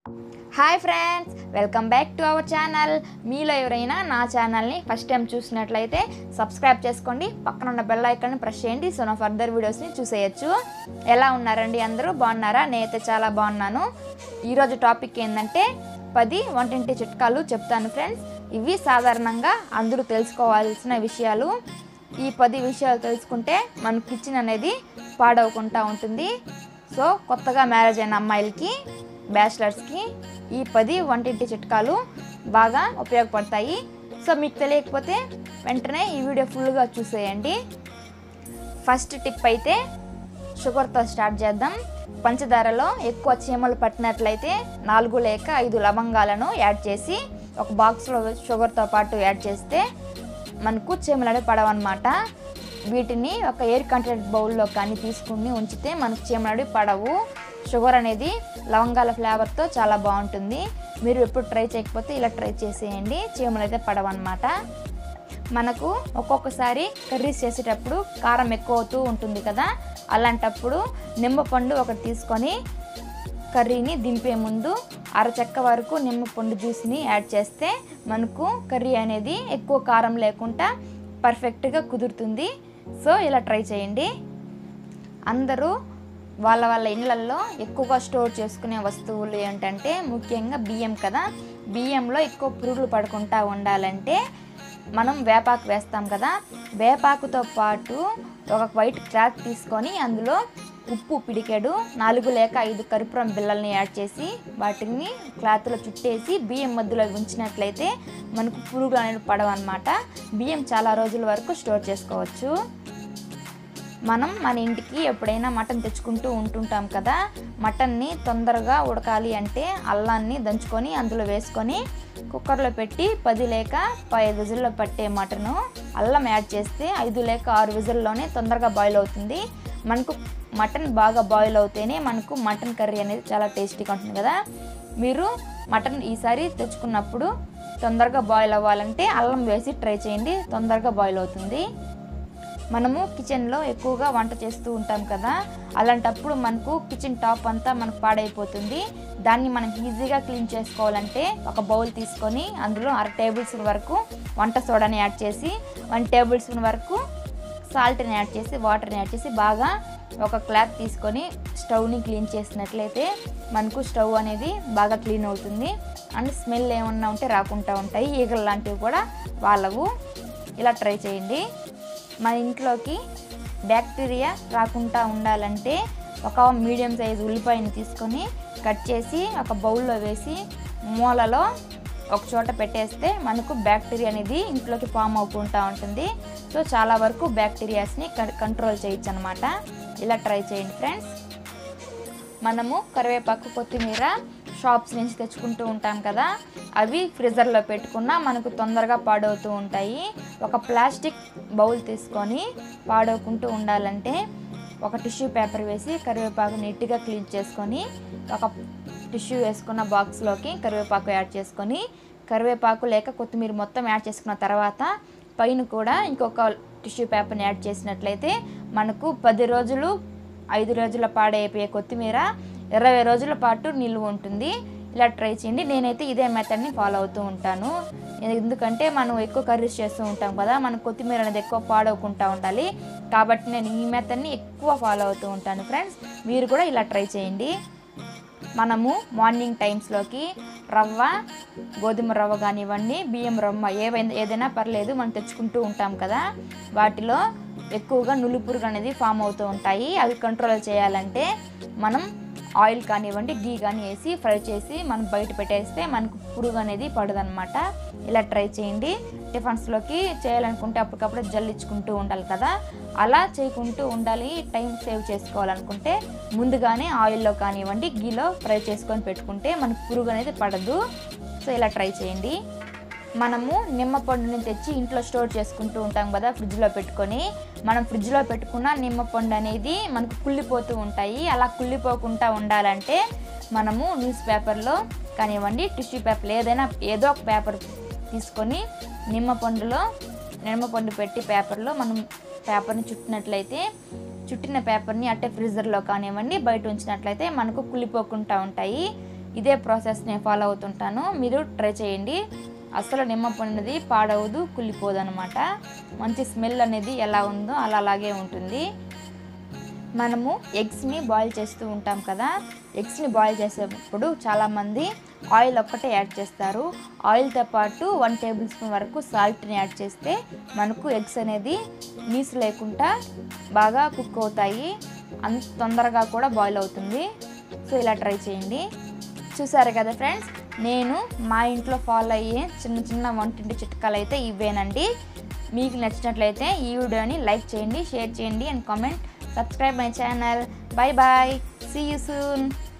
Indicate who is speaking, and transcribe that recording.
Speaker 1: hi friends welcome back to our channel మీలో ఎవరైనా నా ఛానల్ని ఫస్ట్ టైం చూసినట్లయితే సబ్స్క్రైబ్ చేసుకోండి పక్కన ఉన్న బెల్ ఐకాన్ని ప్రెస్ చేయండి సో నా ఫర్దర్ వీడియోస్ని చూసేయచ్చు ఎలా ఉన్నారండి అందరూ బాగున్నారా నేనైతే చాలా బాగున్నాను ఈరోజు టాపిక్ ఏంటంటే పది వంటింటి చిట్కాలు చెప్తాను ఫ్రెండ్స్ ఇవి సాధారణంగా అందరూ తెలుసుకోవాల్సిన విషయాలు ఈ పది విషయాలు తెలుసుకుంటే మన కిచెన్ అనేది పాడవకుండా ఉంటుంది సో కొత్తగా మ్యారేజ్ అయిన అమ్మాయిలకి బ్యాచిలర్స్కి ఈ పది వంటింటి చిట్కాలు బాగా ఉపయోగపడతాయి సో మీకు తెలియకపోతే వెంటనే ఈ వీడియో ఫుల్గా చూసేయండి ఫస్ట్ టిప్ అయితే షుగర్తో స్టార్ట్ చేద్దాం పంచదారలో ఎక్కువ చీమలు పట్టినట్లయితే నాలుగు లేక ఐదు లవంగాలను యాడ్ చేసి ఒక బాక్స్లో షుగర్తో పాటు యాడ్ చేస్తే మనకు చీమలు అనేవి పడవన్నమాట వీటిని ఒక ఎయిర్ కంటెంట్ బౌల్లో కానీ తీసుకుని ఉంచితే మనకు చీమలు అనేవి పడవు షుగర్ అనేది లవంగాల ఫ్లేవర్తో చాలా బాగుంటుంది మీరు ఎప్పుడు ట్రై చేయకపోతే ఇలా ట్రై చేసేయండి చీమలు అయితే పడవన్నమాట మనకు ఒక్కొక్కసారి కర్రీస్ చేసేటప్పుడు కారం ఎక్కువ అవుతూ ఉంటుంది కదా అలాంటప్పుడు నిమ్మపండు ఒకటి తీసుకొని కర్రీని దింపే ముందు అరచెక్క వరకు నిమ్మపండు జ్యూస్ని యాడ్ చేస్తే మనకు కర్రీ అనేది ఎక్కువ కారం లేకుండా పర్ఫెక్ట్గా కుదురుతుంది సో ఇలా ట్రై చేయండి అందరూ వాళ్ళ వాళ్ళ ఇళ్ళల్లో ఎక్కువగా స్టోర్ చేసుకునే వస్తువులు ఏంటంటే ముఖ్యంగా బియ్యం కదా బియ్యంలో ఎక్కువ పురుగులు పడకుండా ఉండాలంటే మనం వేపాకు వేస్తాం కదా వేపాకుతో పాటు ఒక వైట్ క్లాత్ తీసుకొని అందులో ఉప్పు పిడికెడు నాలుగు లేక ఐదు కర్పూరం బిళ్ళల్ని యాడ్ చేసి వాటిని క్లాత్లో చుట్టేసి బియ్యం మధ్యలో ఉంచినట్లయితే మనకు పురుగులు అనేవి పడవన్నమాట బియ్యం చాలా రోజుల వరకు స్టోర్ చేసుకోవచ్చు మనం మన ఇంటికి ఎప్పుడైనా మటన్ తెచ్చుకుంటూ ఉంటుంటాం కదా మటన్ని తొందరగా ఉడకాలి అంటే అల్లాన్ని దంచుకొని అందులో వేసుకొని కుక్కర్లో పెట్టి పది లేక పది విజిల్లో పట్టే మటను అల్లం యాడ్ చేస్తే ఐదు లేక ఆరు విజిల్లోనే తొందరగా బాయిల్ అవుతుంది మనకు మటన్ బాగా బాయిల్ అవుతేనే మనకు మటన్ కర్రీ అనేది చాలా టేస్టీగా ఉంటుంది కదా మీరు మటన్ ఈసారి తెచ్చుకున్నప్పుడు తొందరగా బాయిల్ అవ్వాలంటే అల్లం వేసి ట్రై చేయండి తొందరగా బాయిల్ అవుతుంది మనము కిచెన్లో ఎక్కువగా వంట చేస్తూ ఉంటాం కదా అలాంటప్పుడు మనకు కిచెన్ టాప్ అంతా మనకు పాడైపోతుంది దాన్ని మనం ఈజీగా క్లీన్ చేసుకోవాలంటే ఒక బౌల్ తీసుకొని అందులో అర టేబుల్ స్పూన్ వరకు వంట సోడాని యాడ్ చేసి వన్ టేబుల్ స్పూన్ వరకు సాల్ట్ని యాడ్ చేసి వాటర్ని యాడ్ చేసి బాగా ఒక క్లాత్ తీసుకొని స్టవ్ని క్లీన్ చేసినట్లయితే మనకు స్టవ్ అనేది బాగా క్లీన్ అవుతుంది అండ్ స్మెల్ ఏమన్నా ఉంటే రాకుండా ఉంటాయి ఈగలు లాంటివి కూడా వాళ్ళవు ఇలా ట్రై చేయండి మన ఇంట్లోకి బ్యాక్టీరియా రాకుండా ఉండాలంటే ఒక మీడియం సైజ్ ఉల్లిపాయని తీసుకొని కట్ చేసి ఒక బౌల్లో వేసి మూలలో ఒక చోట పెట్టేస్తే మనకు బ్యాక్టీరియా అనేది ఇంట్లోకి ఫామ్ అవుకుంటూ ఉంటుంది సో చాలా వరకు బ్యాక్టీరియాస్ని కంట్రోల్ చేయొచ్చు అనమాట ఇలా ట్రై చేయండి ఫ్రెండ్స్ మనము కరివేపాకు కొత్తిమీర షాప్స్ నుంచి తెచ్చుకుంటూ ఉంటాం కదా అవి ఫ్రిజర్లో పెట్టుకున్నా మనకు తొందరగా పాడవుతూ ఉంటాయి ఒక ప్లాస్టిక్ బౌల్ తీసుకొని పాడవకుంటూ ఉండాలంటే ఒక టిష్యూ పేపర్ వేసి కరివేపాకు నీట్గా క్లీన్ చేసుకొని ఒక టిష్యూ వేసుకున్న బాక్స్లోకి కరివేపాకు యాడ్ చేసుకొని కరివేపాకు లేక కొత్తిమీర మొత్తం యాడ్ చేసుకున్న తర్వాత పైన కూడా ఇంకొక టిష్యూ పేపర్ని యాడ్ చేసినట్లయితే మనకు పది రోజులు ఐదు రోజుల పాడైపోయే కొత్తిమీర ఇరవై రోజుల పాటు నిలువ ఉంటుంది ఇలా ట్రై చేయండి నేనైతే ఇదే మెథడ్ని ఫాలో అవుతూ ఉంటాను ఎందుకంటే మనం ఎక్కువ కర్రీస్ చేస్తూ ఉంటాం కదా మన కొత్తిమీర అనేది ఎక్కువ పాడవకుండా ఉండాలి కాబట్టి నేను ఈ మెథడ్ని ఎక్కువ ఫాలో అవుతూ ఉంటాను ఫ్రెండ్స్ మీరు కూడా ఇలా ట్రై చేయండి మనము మార్నింగ్ టైమ్స్లోకి రవ్వ గోధుమ రవ్వ కానివ్వండి బియ్యం రవ్వ ఏవైనా ఏదైనా పర్లేదు మనం తెచ్చుకుంటూ ఉంటాం కదా వాటిలో ఎక్కువగా నులుపురుగు అనేది ఫామ్ అవుతూ ఉంటాయి అవి కంట్రోల్ చేయాలంటే మనం ఆయిల్ కానివ్వండి గీ కానీ వేసి ఫ్రై చేసి మనం బయట పెట్టేస్తే మనకు పురుగు అనేది పడదనమాట ఇలా ట్రై చేయండి టిఫిన్స్లోకి చేయాలనుకుంటే అప్పటికప్పుడు జల్లించుకుంటూ ఉండాలి కదా అలా చేయకుంటూ ఉండాలి టైం సేవ్ చేసుకోవాలనుకుంటే ముందుగానే ఆయిల్లో కానివ్వండి గీలో ఫ్రై చేసుకొని పెట్టుకుంటే మనకు పురుగు అనేది పడదు సో ఇలా ట్రై చేయండి మనము నిమ్మ పండుని తెచ్చి ఇంట్లో స్టోర్ చేసుకుంటూ ఉంటాం కదా ఫ్రిడ్జ్లో పెట్టుకొని మనం ఫ్రిడ్జ్లో పెట్టుకున్న నిమ్మ పండు అనేది మనకు కుళ్ళిపోతూ ఉంటాయి అలా కుళ్ళిపోకుండా ఉండాలంటే మనము న్యూస్ పేపర్లో కానివ్వండి టిష్యూ పేపర్ ఏదైనా ఏదో ఒక పేపర్ తీసుకొని నిమ్మ పండులో నిమ్మ పండు పెట్టి పేపర్లో మనం పేపర్ని చుట్టినట్లయితే చుట్టిన పేపర్ని అట్టే ఫ్రీజర్లో కానివ్వండి బయట ఉంచినట్లయితే మనకు కుళ్ళిపోకుండా ఉంటాయి ఇదే ప్రాసెస్ నేను ఫాలో అవుతుంటాను మీరు ట్రై చేయండి అసలు నిమ్మ పండుది పాడవదు కుళ్ళిపోదు అనమాట మంచి స్మెల్ అనేది ఎలా ఉందో అలా అలాగే ఉంటుంది మనము ఎగ్స్ని బాయిల్ చేస్తూ ఉంటాం కదా ఎగ్స్ని బాయిల్ చేసేటప్పుడు చాలామంది ఆయిల్ ఒక్కటే యాడ్ చేస్తారు ఆయిల్తో పాటు వన్ టేబుల్ స్పూన్ వరకు సాల్ట్ని యాడ్ చేస్తే మనకు ఎగ్స్ అనేది నీసు లేకుండా బాగా కుక్ అవుతాయి అంత తొందరగా కూడా బాయిల్ అవుతుంది సో ఇలా ట్రై చేయండి చూసారు కదా ఫ్రెండ్స్ నేను మా ఇంట్లో ఫాలో అయ్యే చిన్న చిన్న వంటింటి చిట్కాలు అయితే ఇవేనండి మీకు నచ్చినట్లయితే ఈ వీడియోని లైక్ చేయండి షేర్ చేయండి and comment subscribe my channel bye bye see you soon